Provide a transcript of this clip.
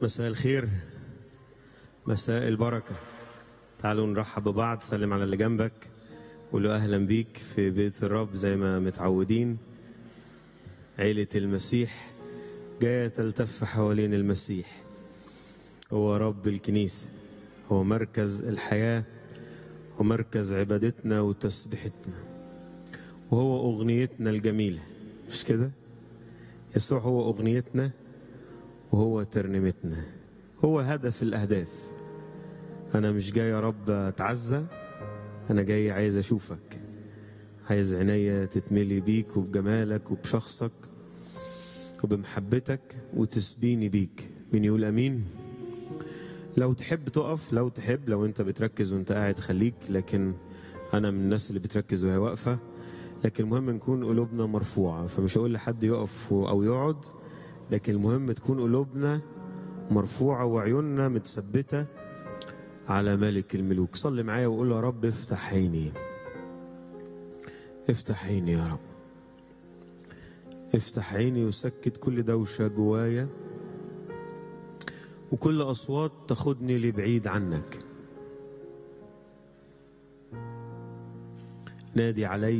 مساء الخير مساء البركة تعالوا نرحب ببعض سلم على اللي جنبك قول له أهلا بيك في بيت الرب زي ما متعودين عيلة المسيح جاية تلتف حوالين المسيح هو رب الكنيسة هو مركز الحياة ومركز عبادتنا وتسبيحتنا وهو أغنيتنا الجميلة مش كده؟ يسوع هو أغنيتنا وهو ترنيمتنا هو هدف الأهداف أنا مش جاي يا رب أتعزى أنا جاي عايز أشوفك عايز عينيا تتملي بيك وبجمالك وبشخصك وبمحبتك وتسبيني بيك مين يقول أمين لو تحب تقف لو تحب لو أنت بتركز وأنت قاعد خليك لكن أنا من الناس اللي بتركز وهي واقفة لكن المهم نكون قلوبنا مرفوعة فمش هقول لحد يقف أو يقعد لكن المهم تكون قلوبنا مرفوعة وعيوننا متثبتة على ملك الملوك صلي معايا وقول له يا رب افتح عيني افتح عيني يا رب افتح عيني وسكت كل دوشة جوايا وكل أصوات تاخدني لبعيد عنك نادي علي